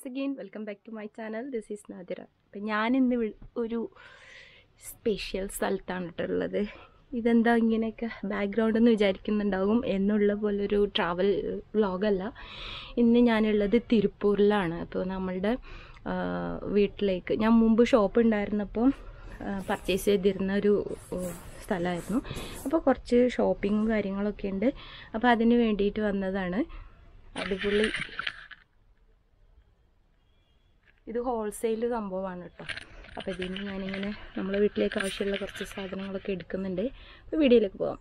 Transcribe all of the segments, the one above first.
once again welcome back to my channel this is Nadira അപ്പം ഞാനിന്ന് V- ഒരു special സ്ഥലത്താണ് കേട്ടോ ഉള്ളത് ഇതെന്താ ഇങ്ങനെയൊക്കെ ബാക്ക്ഗ്രൗണ്ട് എന്ന് വിചാരിക്കുന്നുണ്ടാവും എന്നുള്ള പോലൊരു ട്രാവൽ വ്ളോഗല്ല ഇന്ന് ഞാനുള്ളത് തിരുപ്പൂരിലാണ് അപ്പോൾ നമ്മളുടെ ആ, വീട്ടിലേക്ക് ഞാൻ മുമ്പ് ഷോപ്പ് ഉണ്ടായിരുന്നപ്പം പർച്ചേസ് ചെയ്തിരുന്ന ഒരു ഉം, സ്ഥലമായിരുന്നു അപ്പോൾ കുറച്ച് ഷോപ്പിങ്ങും കാര്യങ്ങളൊക്കെ ഉണ്ട് അപ്പോൾ അതിന് വേണ്ടിയിട്ട് വന്നതാണ് അടിപൊളി ഇത് ഹോൾസെയിൽ സംഭവമാണ് കേട്ടോ അപ്പോൾ ഇതിന് ഞാനിങ്ങനെ നമ്മളെ വീട്ടിലേക്ക് ആവശ്യമുള്ള കുറച്ച് സാധനങ്ങളൊക്കെ എടുക്കുന്നുണ്ട് അപ്പോൾ വീഡിയോയിലേക്ക് പോകാം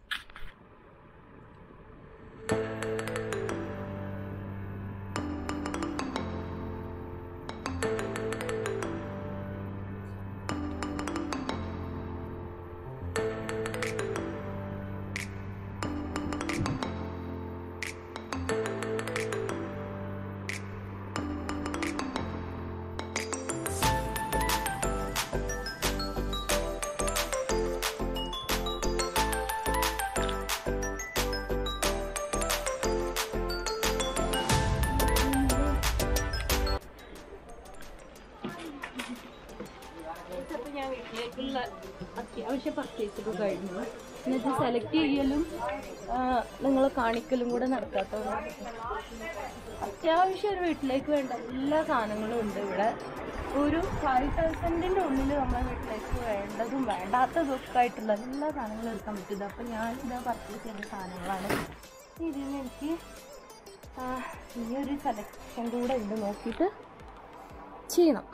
അപ്പോൾ ഞാൻ വീട്ടിലേക്കുള്ള അത്യാവശ്യ പർച്ചേസൊക്കെ കഴിഞ്ഞു എന്നിട്ട് സെലക്ട് ചെയ്യലും നിങ്ങൾ കാണിക്കലും കൂടെ നടക്കാത്തതുകൊണ്ട് അത്യാവശ്യം ഒരു വീട്ടിലേക്ക് വേണ്ട എല്ലാ സാധനങ്ങളും ഉണ്ട് ഇവിടെ ഒരു ഫൈവ് തൗസൻഡിൻ്റെ ഉള്ളിൽ നമ്മളെ വീട്ടിലേക്ക് വേണ്ടതും വേണ്ടാത്തതും ഒക്കെ ആയിട്ടുള്ള എല്ലാ സാധനങ്ങളും എടുക്കാൻ പറ്റും അപ്പം ഞാൻ ഇതാ പർച്ചേസ് ചെയ്ത സാധനങ്ങളാണ് ഇതിൽ നിന്ന് എനിക്ക് ആ, ഇനിയൊരു സെലക്ഷൻ കൂടെ ഉണ്ട് നോക്കിയിട്ട് ചെയ്യണം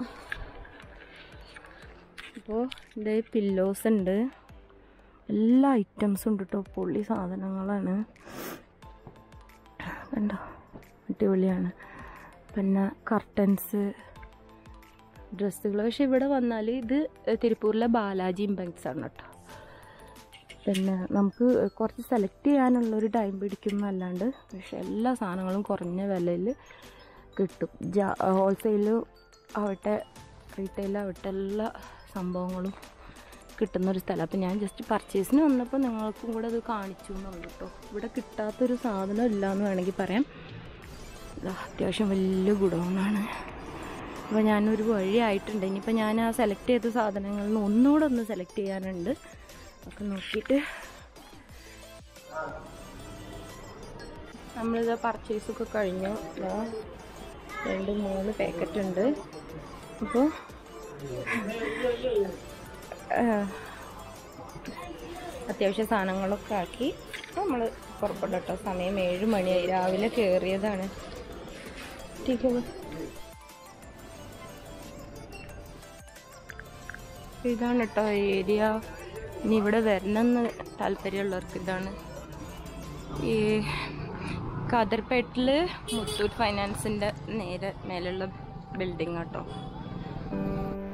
അപ്പോൾ ഇത് പില്ലോസ് ഉണ്ട് എല്ലാ ഐറ്റംസും ഉണ്ട് കേട്ടോ പൊള്ളി സാധനങ്ങളാണ് കണ്ടോ അടിപൊളിയാണ് പിന്നെ കർട്ടൻസ് ഡ്രസ്സുകൾ പക്ഷെ ഇവിടെ വന്നാൽ ഇത് തിരുപ്പൂരിലെ ബാലാജി ഇമ്പക്സ് ആണ് കേട്ടോ പിന്നെ നമുക്ക് കുറച്ച് സെലക്ട് ചെയ്യാനുള്ളൊരു ടൈം പിടിക്കുന്നല്ലാണ്ട് പക്ഷെ എല്ലാ സാധനങ്ങളും കുറഞ്ഞ വിലയിൽ കിട്ടും ജാ ഹോൾസെയിൽ ആവട്ടെ റീറ്റെയിൽ ആവട്ടെ എല്ലാ സംഭവങ്ങളും കിട്ടുന്നൊരു സ്ഥലം അപ്പം ഞാൻ ജസ്റ്റ് പർച്ചേസിന് വന്നപ്പോൾ നിങ്ങൾക്കും കൂടെ അത് കാണിച്ചു എന്നുള്ളൂ കേട്ടോ ഇവിടെ കിട്ടാത്തൊരു സാധനം ഇല്ല എന്ന് വേണമെങ്കിൽ പറയാം ഇതാ അത്യാവശ്യം വലിയ ഗുഡൗണാണ് അപ്പോൾ ഞാനൊരു വഴിയായിട്ടുണ്ട് ഇനിയിപ്പോൾ ഞാൻ ആ സെലക്ട് ചെയ്ത സാധനങ്ങളിൽ നിന്ന് ഒന്നുകൂടെ ഒന്ന് സെലക്ട് ചെയ്യാനുണ്ട് ഒക്കെ നോക്കിയിട്ട് നമ്മളിത് പർച്ചേസൊക്കെ കഴിഞ്ഞു ഇതാ രണ്ട് മൂന്ന് പാക്കറ്റ് ഉണ്ട് അപ്പോൾ അത്യാവശ്യ സാധനങ്ങളൊക്കെ ആക്കി നമ്മൾ പുറപ്പെട്ടു കേട്ടോ സമയം ഏഴ് മണിയായി രാവിലെ കയറിയതാണ് ठीक है बस ഇതാണ് കേട്ടോ ഏരിയ ഇനി ഇവിടെ വരണമെന്ന് താല്പര്യമുള്ളവർക്ക് ഇതാണ് ഈ കാദർപേട്ടിൽ മുത്തൂറ്റ് ഫൈനാൻസിൻ്റെ നേരെ മേലുള്ള ബിൽഡിംഗ് കേട്ടോ